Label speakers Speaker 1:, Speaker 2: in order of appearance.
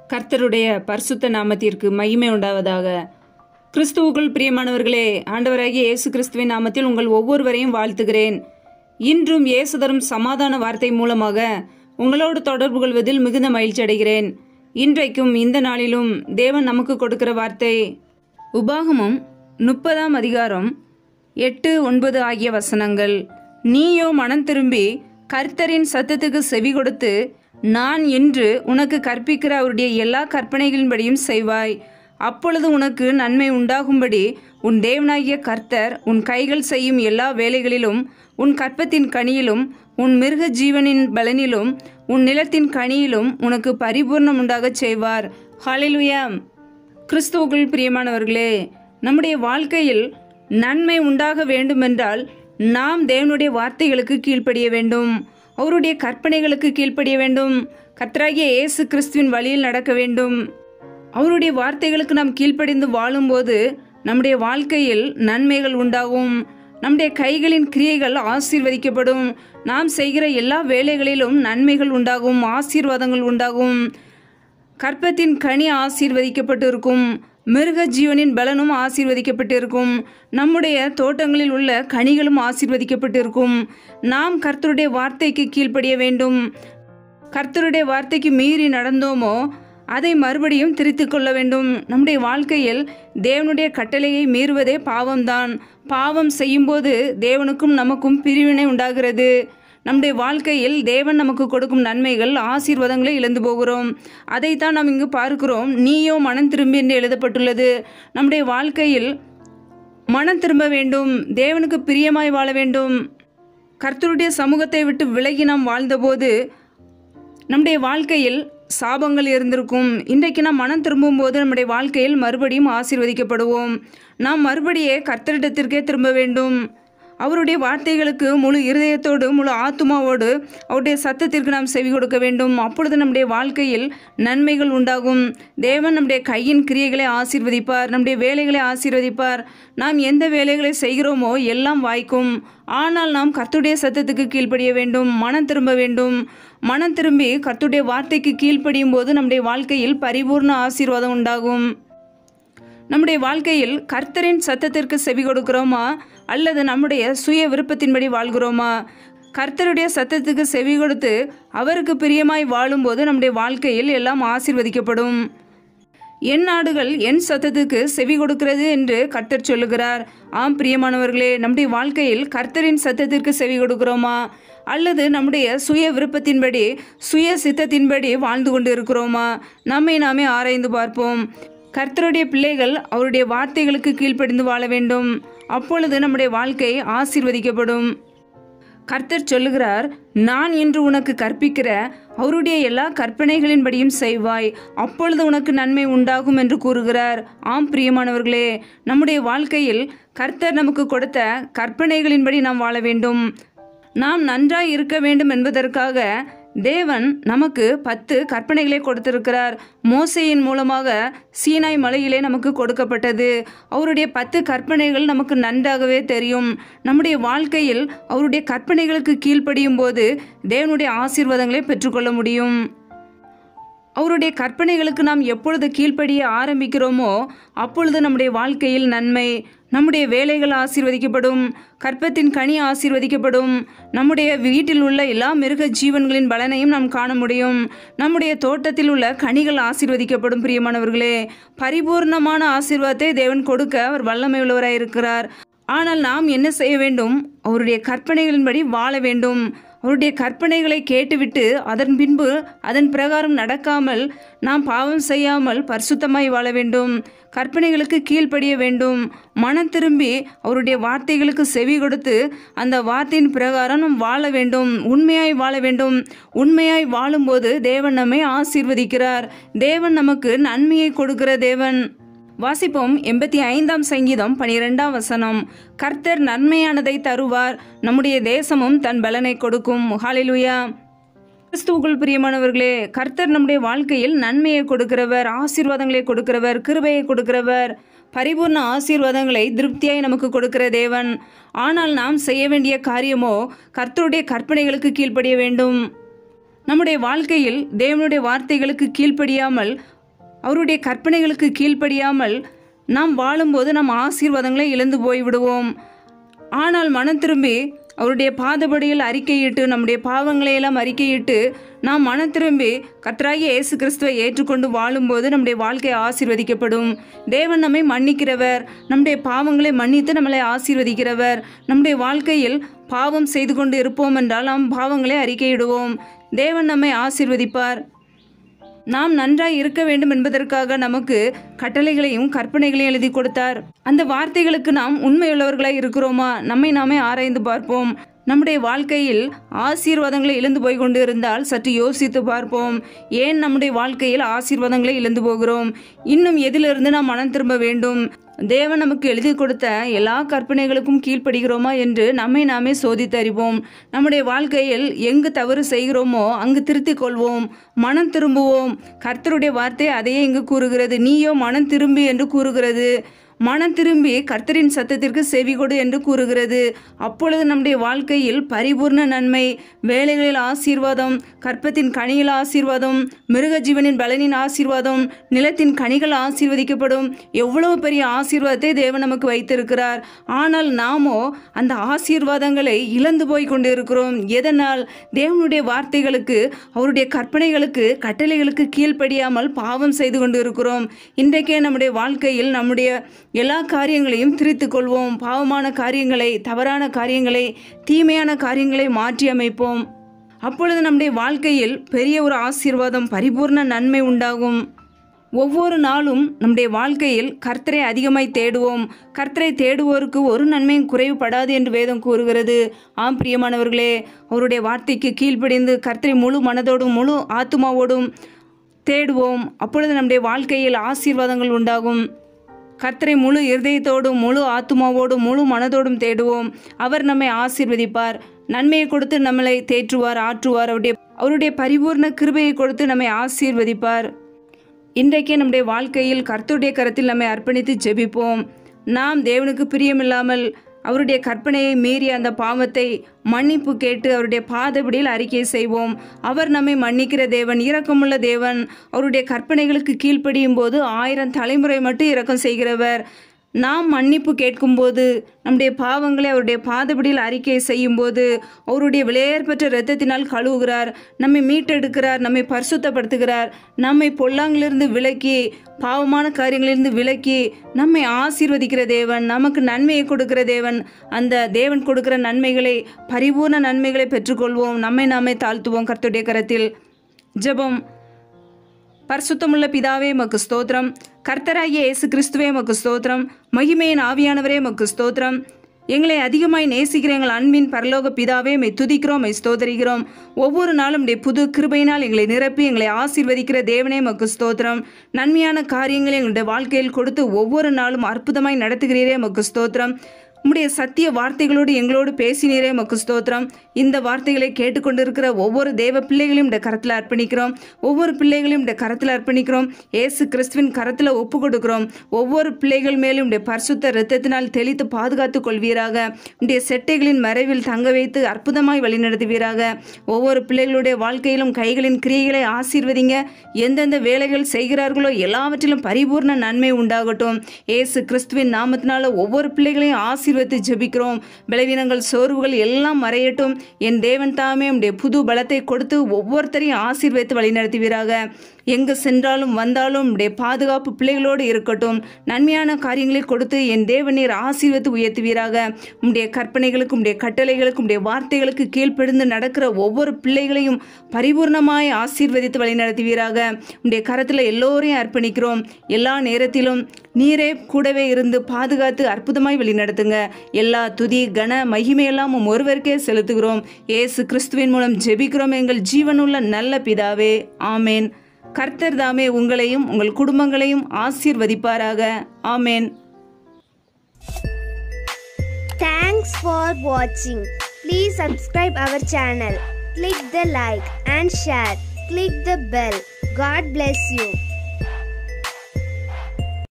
Speaker 1: கர்த்தருடைய பரிசுத்த நாமத்திற்கு மகிமை உண்டாவதாக கிறிஸ்துவுக்குள் பிரியமானவர்களே ஆண்டவராகிய இயேசு கிறிஸ்துவின் நாமத்தில் உங்கள் ஒவ்வொருவரையும் வாழ்த்துகிறேன் இன்றும் இயேசு தரும் சமாதான வார்த்தை மூலமாக உங்களோடு தொடர்பு கொள்வதில் மிகுந்த மகிழ்ச்சி அடைகிறேன் இன்றைக்கும் இந்த நாளிலும் தேவன் நமக்கு கொடுக்கிற வார்த்தை உபாகமம் முப்பதாம் அதிகாரம் எட்டு ஒன்பது ஆகிய வசனங்கள் நீயோ மனம் திரும்பி கர்த்தரின் சத்தத்துக்கு செவி கொடுத்து நான் என்று உனக்கு கற்பிக்கிற அவருடைய எல்லா கற்பனைகளின்படியும் செய்வாய் அப்பொழுது உனக்கு நன்மை உண்டாகும்படி உன் தேவனாகிய கர்த்தர் உன் கைகள் செய்யும் எல்லா வேலைகளிலும் உன் கற்பத்தின் கனியிலும் உன் மிருக ஜீவனின் பலனிலும் உன் நிலத்தின் கனியிலும் உனக்கு பரிபூர்ணம் உண்டாகச் செய்வார் ஹalleluya கிறிஸ்துவுக்குள் பிரியமானவர்களே நம்முடைய வாழ்க்கையில் நன்மை உண்டாக வேண்டுமென்றால் நாம் தேவனுடைய வார்த்தைகளுக்கு கீழ்ப்படிய வேண்டும் அவருடைய கற்பனைகளுக்கு கீழ்ப்படிய வேண்டும் கர்த்தராகிய இயேசு கிறிஸ்துவின் வழியில் நடக்க வேண்டும் அவருடைய வார்த்தைகளுக்கு நாம் கீழ்ப்படிந்து வாழும்போது நம்முடைய வாழ்க்கையில் நன்மைகள் உண்டாகும் நம்முடைய கைகளின் கிரியைகள் ஆசீர்வதிக்கப்படும் நாம் செய்கிற எல்லா வேலைகளிலும் நன்மைகள் உண்டாகும் ஆசீர்வாதங்கள் உண்டாகும் கற்பத்தின் கனி ஆசீர்வதிக்கப்பட்டு இருக்கும் மிருக ஜீவனின் பலனும் ஆசீர்வதிக்கப்பட்டு இருக்கும் நம்முடைய தோட்டங்களில் உள்ள கனிகளும் ஆசீர்வதிக்கப்பட்டு இருக்கும் நாம் கர்த்தருடைய வார்த்தைக்கு கீழ்ப்படிய வேண்டும் கர்த்தருடைய வார்த்தைக்கு மீறி நடந்தோமோ அதை மறுபடியும் திரித்து கொள்ள வேண்டும் நம்முடைய வாழ்க்கையில் தேவனுடைய கட்டளையை மீறுவதே பாவம்தான் பாவம் செய்யும்போது தேவனுக்கும் நமக்கும் பிரிவினை உண்டாகிறது நம்முடைய வாழ்க்கையில் தேவன் நமக்கு கொடுக்கும் நன்மைகள் ஆசீர்வாதங்களை இழந்து போகிறோம் அதைத்தான் நாம் இங்கு பார்க்கிறோம் நீயோ மனம் திரும்பி என்று எழுதப்பட்டுள்ளது நம்முடைய வாழ்க்கையில் மனம் திரும்ப வேண்டும் தேவனுக்கு பிரியமாய் வாழ வேண்டும் கர்த்தருடைய சமூகத்தை விட்டு விலகி நாம் வாழ்ந்தபோது நம்முடைய வாழ்க்கையில் சாபங்கள் இருந்திருக்கும் இன்றைக்கு நாம் மனம் திரும்பும்போது நம்முடைய வாழ்க்கையில் மறுபடியும் ஆசீர்வதிக்கப்படுவோம் நாம் மறுபடியே கர்த்தரிடத்திற்கே திரும்ப வேண்டும் அவருடைய வார்த்தைகளுக்கு முழு இருதயத்தோடு முழு ஆத்துமாவோடு அவருடைய சத்தத்திற்கு நாம் செவி கொடுக்க வேண்டும் அப்பொழுது நம்முடைய வாழ்க்கையில் நன்மைகள் உண்டாகும் தேவன் நம்முடைய கையின் கிரியைகளை ஆசீர்வதிப்பார் நம்முடைய வேலைகளை ஆசீர்வதிப்பார் நாம் எந்த வேலைகளை செய்கிறோமோ எல்லாம் வாய்க்கும் ஆனால் நாம் கர்த்துடைய சத்தத்துக்கு கீழ்ப்படிய வேண்டும் மனம் திரும்ப வேண்டும் மனம் திரும்பி கர்த்துடைய வார்த்தைக்கு கீழ்ப்படியும் போது நம்முடைய வாழ்க்கையில் பரிபூர்ண ஆசீர்வாதம் உண்டாகும் நம்முடைய வாழ்க்கையில் கர்த்தரின் சத்தத்திற்கு செவி கொடுக்கிறோமா அல்லது நம்முடைய சுய விருப்பத்தின்படி வாழ்கிறோமா கர்த்தருடைய சத்தத்துக்கு செவி கொடுத்து அவருக்கு பிரியமாய் வாழும்போது நம்முடைய வாழ்க்கையில் எல்லாம் ஆசீர்வதிக்கப்படும் என் நாடுகள் என் சத்தத்துக்கு செவி கொடுக்கிறது என்று கர்த்தர் சொல்லுகிறார் ஆம் பிரியமானவர்களே நம்முடைய வாழ்க்கையில் கர்த்தரின் சத்தத்திற்கு செவி கொடுக்கிறோமா அல்லது நம்முடைய சுய விருப்பத்தின்படி சுய சித்தத்தின்படி வாழ்ந்து கொண்டு இருக்கிறோமா நம்மை நாமே ஆராய்ந்து பார்ப்போம் கர்த்தருடைய பிள்ளைகள் அவருடைய வார்த்தைகளுக்கு கீழ்ப்படிந்து வாழ வேண்டும் அப்பொழுது நம்முடைய வாழ்க்கை ஆசீர்வதிக்கப்படும் கர்த்தர் சொல்லுகிறார் நான் என்று உனக்கு கற்பிக்கிற அவருடைய எல்லா கற்பனைகளின்படியும் செய்வாய் அப்பொழுது உனக்கு நன்மை உண்டாகும் என்று கூறுகிறார் ஆம் பிரியமானவர்களே நம்முடைய வாழ்க்கையில் கர்த்தர் நமக்கு கொடுத்த கற்பனைகளின்படி நாம் வாழ வேண்டும் நாம் நன்றாய் இருக்க வேண்டும் என்பதற்காக தேவன் நமக்கு பத்து கற்பனைகளை கொடுத்திருக்கிறார் மோசையின் மூலமாக சீனாய் மலையிலே நமக்கு கொடுக்கப்பட்டது அவருடைய பத்து கற்பனைகள் நமக்கு நன்றாகவே தெரியும் நம்முடைய வாழ்க்கையில் அவருடைய கற்பனைகளுக்கு கீழ்ப்படியும் போது தேவனுடைய ஆசீர்வாதங்களை பெற்றுக்கொள்ள முடியும் அவருடைய கற்பனைகளுக்கு நாம் எப்பொழுது கீழ்ப்படிய ஆரம்பிக்கிறோமோ அப்பொழுது நம்முடைய வாழ்க்கையில் நன்மை நம்முடைய வேலைகள் ஆசீர்வதிக்கப்படும் கற்பத்தின் கனி ஆசீர்வதிக்கப்படும் நம்முடைய வீட்டில் உள்ள எல்லா மிருக ஜீவன்களின் பலனையும் நாம் காண முடியும் நம்முடைய தோட்டத்தில் உள்ள கனிகள் ஆசீர்வதிக்கப்படும் பிரியமானவர்களே பரிபூர்ணமான ஆசீர்வாதத்தை தேவன் கொடுக்க அவர் வல்லமை உள்ளவராய் இருக்கிறார் ஆனால் நாம் என்ன செய்ய வேண்டும் அவருடைய கற்பனைகளின்படி வாழ வேண்டும் அவருடைய கற்பனைகளை கேட்டுவிட்டு அதன் பின்பு அதன் பிரகாரம் நடக்காமல் நாம் பாவம் செய்யாமல் பரிசுத்தமாய் வாழ வேண்டும் கற்பனைகளுக்கு கீழ்ப்படிய வேண்டும் மனம் திரும்பி அவருடைய வார்த்தைகளுக்கு செவி கொடுத்து அந்த வார்த்தையின் பிரகாரம் நாம் வாழ வேண்டும் உண்மையாய் வாழ வேண்டும் உண்மையாய் வாழும்போது தேவன் நம்மை ஆசீர்வதிக்கிறார் தேவன் நமக்கு நன்மையை கொடுக்கிற தேவன் வாசிப்போம் எண்பத்தி ஐந்தாம் சங்கீதம் பனிரெண்டாம் வசனம் கர்த்தர் நன்மையானதை தருவார் நம்முடைய தேசமும் தன் பலனை கொடுக்கும் ஹalleluya கிறிஸ்துவுக்குள் பிரியமானவர்களே கர்த்தர் நம்முடைய வாழ்க்கையில் நன்மையை கொடுக்கிறவர் ஆசீர்வாதங்களை கொடுக்கிறவர் கிருபையை கொடுக்கிறவர் பரிபூர்ண ஆசீர்வாதங்களை திருப்தியாய் நமக்கு கொடுக்கிற தேவன் ஆனால் நாம் செய்ய வேண்டிய காரியமோ கர்த்தருடைய கற்பனைகளுக்கு கீழ்ப்படிய வேண்டும் நம்முடைய வாழ்க்கையில் தேவனுடைய வார்த்தைகளுக்கு கீழ்ப்படியாமல் அவருடைய கற்பனைகளுக்கு கீழ்ப்படியாமல் நாம் வாழும்போது நம் ஆசீர்வாதங்களை இழந்து போய்விடுவோம் ஆனால் மனம் திரும்பி அவருடைய பாதபடியில் அறிக்கையிட்டு நம்முடைய பாவங்களை எல்லாம் அறிக்கையிட்டு நாம் மனம் திரும்பி கர்த்தராகிய இயேசு கிறிஸ்துவை ஏற்றுக்கொண்டு வாழும்போது நம்முடைய வாழ்க்கை ஆசீர்வதிக்கப்படும் தேவன் நம்மை மன்னிக்கிறவர் நம்முடைய பாவங்களை மன்னித்து நம்மளை ஆசீர்வதிக்கிறவர் நம்முடைய வாழ்க்கையில் பாவம் செய்து கொண்டு இருப்போம் என்றால் நாம் பாவங்களை அறிக்கையிடுவோம் தேவன் நம்மை ஆசீர்வதிப்பார் நாம் நன்றாய் இருக்க வேண்டும் என்பதற்காக நமக்கு கட்டளைகளையும் கற்பனைகளையும் எழுதி கொடுத்தார் அந்த வார்த்தைகளுக்கு நாம் உண்மையுள்ளவர்களாய் இருக்கிறோமா நம்மை நாமே ஆராய்ந்து பார்ப்போம் நம்முடைய வாழ்க்கையில் ஆசீர்வாதங்களை இழந்து போய் கொண்டு இருந்தால் சற்று யோசித்து பார்ப்போம் ஏன் நம்முடைய வாழ்க்கையில் ஆசீர்வாதங்களை இழந்து போகிறோம் இன்னும் எதிலிருந்து நாம் மனம் திரும்ப வேண்டும் தேவன் நமக்கு எழுதி கொடுத்த எல்லா கற்பனைகளுக்கும் கீழ்ப்படுகிறோமா என்று நம்மை நாமே சோதித்து அறிவோம் நம்முடைய வாழ்க்கையில் எங்கு தவறு செய்கிறோமோ அங்கு திருத்திக் கொள்வோம் மனம் திரும்புவோம் கர்த்தருடைய வார்த்தை அதையே இங்கு கூறுகிறது நீயோ மனம் திரும்பி என்று கூறுகிறது மனம் திரும்பி கர்த்தரின் சத்தத்திற்கு செவி கொடு என்று கூறுகிறது அப்பொழுது நம்முடைய வாழ்க்கையில் பரிபூர்ண நன்மை வேலைகளில் ஆசீர்வாதம் கற்பத்தின் கனியில் ஆசீர்வாதம் மிருக ஜீவனின் பலனின் ஆசீர்வாதம் நிலத்தின் கனிகள் ஆசீர்வதிக்கப்படும் எவ்வளவு பெரிய ஆசீர்வாதத்தை தேவன் நமக்கு வைத்திருக்கிறார் ஆனால் நாமோ அந்த ஆசீர்வாதங்களை இழந்து போய் கொண்டு இருக்கிறோம் எதனால் தேவனுடைய வார்த்தைகளுக்கு அவருடைய கற்பனைகளுக்கு கட்டளைகளுக்கு கீழ்ப்படியாமல் பாவம் செய்து கொண்டு இருக்கிறோம் இன்றைக்கே நம்முடைய வாழ்க்கையில் நம்முடைய எல்லா காரியங்களையும் திரித்துக் கொள்வோம் பாவமான காரியங்களை தவறான காரியங்களை தீமையான காரியங்களை மாற்றி அமைப்போம் அப்பொழுது நம்முடைய வாழ்க்கையில் பெரிய ஒரு ஆசீர்வாதம் பரிபூர்ண நன்மை உண்டாகும் ஒவ்வொரு நாளும் நம்முடைய வாழ்க்கையில் கர்த்தரை அதிகமாய் தேடுவோம் கர்த்தரை தேடுவோருக்கு ஒரு நன்மையும் குறைவுபடாது என்று வேதம் கூறுகிறது ஆம் பிரியமானவர்களே அவருடைய வார்த்தைக்கு கீழ்ப்படிந்து கர்த்தரை முழு மனதோடும் முழு ஆத்துமாவோடும் தேடுவோம் அப்பொழுது நம்முடைய வாழ்க்கையில் ஆசீர்வாதங்கள் உண்டாகும் கர்த்தரை முழு இருதயத்தோடும் முழு ஆத்துமாவோடும் முழு மனதோடும் தேடுவோம் அவர் நம்மை ஆசீர்வதிப்பார் நன்மையை கொடுத்து நம்மளை தேற்றுவார் ஆற்றுவார் அவருடைய அவருடைய பரிபூர்ண கிருபையை கொடுத்து நம்மை ஆசீர்வதிப்பார் இன்றைக்கே நம்முடைய வாழ்க்கையில் கர்த்தருடைய கரத்தில் நம்மை அர்ப்பணித்து ஜெபிப்போம் நாம் தேவனுக்கு பிரியமில்லாமல் அவருடைய கற்பனையை மீறி அந்த பாவத்தை மன்னிப்பு கேட்டு அவருடைய பாதபடியில் அறிக்கை செய்வோம் அவர் நம்மை மன்னிக்கிற தேவன் இரக்கமுள்ள தேவன் அவருடைய கற்பனைகளுக்கு கீழ்ப்படியும் போது ஆயிரம் தலைமுறை மட்டும் இரக்கம் செய்கிறவர் நாம் மன்னிப்பு கேட்கும்போது நம்முடைய பாவங்களை அவருடைய பாதபடியில் அறிக்கை செய்யும்போது அவருடைய விலையேற்பட்ட இரத்தத்தினால் கழுவுகிறார் நம்மை மீட்டெடுக்கிறார் நம்மை பரிசுத்தப்படுத்துகிறார் நம்மை பொல்லாங்கிலிருந்து விலக்கி பாவமான காரியங்களிலிருந்து விலக்கி நம்மை ஆசீர்வதிக்கிற தேவன் நமக்கு நன்மையை கொடுக்கிற தேவன் அந்த தேவன் கொடுக்கிற நன்மைகளை பரிபூர்ண நன்மைகளை பெற்றுக்கொள்வோம் நம்மை நாமே தாழ்த்துவோம் கர்த்தருடைய கரத்தில் ஜெபம் பரிசுத்தமுள்ள பிதாவே மக்கு ஸ்தோத்திரம் கர்த்தராகிய இயேசு கிறிஸ்துவே மக்கு ஸ்தோத்திரம் மகிமையின் ஆவியானவரே மக்கு ஸ்தோத்திரம் எங்களை அதிகமாய் நேசிக்கிற எங்கள் அன்பின் பரலோக பிதாவே மை துதிக்கிறோம் மை ஸ்தோதரிக்கிறோம் ஒவ்வொரு நாளும் உடைய புது கிருபையினால் எங்களை நிரப்பி எங்களை ஆசீர்வதிக்கிற தேவனே மக்கு ஸ்தோத்திரம் நன்மையான காரியங்களை எங்களுடைய வாழ்க்கையில் கொடுத்து ஒவ்வொரு நாளும் அற்புதமாய் நடத்துகிறீரே மக்கு ஸ்தோத்திரம் உம்முடைய சத்திய வார்த்தைகளோடு எங்களோடு பேசினீரே மக்கு ஸ்தோத்திரம் இந்த வார்த்தைகளை கேட்டுக்கொண்டிருக்கிற ஒவ்வொரு தேவ பிள்ளைகளையும் இந்த கரத்தில் அர்ப்பணிக்கிறோம் ஒவ்வொரு பிள்ளைகளையும் இந்த கரத்தில் அர்ப்பணிக்கிறோம் ஏசு கிறிஸ்துவின் கரத்தில் ஒப்பு கொடுக்கிறோம் ஒவ்வொரு பிள்ளைகள் மேலும் உடைய பரிசுத்த இரத்தத்தினால் தெளித்து பாதுகாத்துக் கொள்வீராக உடைய செட்டைகளின் மறைவில் தங்க வைத்து அற்புதமாய் வழிநடத்துவீராக ஒவ்வொரு பிள்ளைகளுடைய வாழ்க்கையிலும் கைகளின் கிரியைகளை ஆசீர்வதிங்க எந்தெந்த வேலைகள் செய்கிறார்களோ எல்லாவற்றிலும் பரிபூர்ண நன்மை உண்டாகட்டும் ஏசு கிறிஸ்துவின் நாமத்தினால ஒவ்வொரு பிள்ளைகளையும் ஆசீர்வதித்து ஜெபிக்கிறோம் பலவீனங்கள் சோர்வுகள் எல்லாம் மறையட்டும் என் தேவன் தாமே உடைய புது பலத்தை கொடுத்து ஒவ்வொருத்தரையும் ஆசீர்வதித்து வழிநடத்துவீராக எங்கு சென்றாலும் வந்தாலும் உடைய பாதுகாப்பு பிள்ளைகளோடு இருக்கட்டும் நன்மையான காரியங்களை கொடுத்து என் தேவநீர் ஆசீர்வத்து உயர்த்துவீராக உம்முடைய கற்பனைகளுக்கு உம்முடைய கட்டளைகளுக்கு உம்முடைய வார்த்தைகளுக்கு கீழ்ப்படிந்து நடக்கிற ஒவ்வொரு பிள்ளைகளையும் பரிபூர்ணமாய் ஆசீர்வதித்து வழிநடத்துவீராக உம்முடைய கரத்தில் எல்லோரையும் அர்ப்பணிக்கிறோம் எல்லா நேரத்திலும் நீரே கூடவே இருந்து பாதுகாத்து அற்புதமாய் வழிநடத்துங்க எல்லா துதி கன மகிமையெல்லாம் உம் ஒருவருக்கே செலுத்துகிறோம் ஏசு கிறிஸ்துவின் மூலம் ஜெபிக்கிறோம் எங்கள் ஜீவனுள்ள நல்ல பிதாவே ஆமேன் கர்த்தர் தாமே உங்களையும் உங்கள் குடும்பங்களையும் ஆசீர்வதிப்பாராக ஆமேன்
Speaker 2: Thanks for watching. Please subscribe our channel. Click the like and share. Click the bell. God bless you.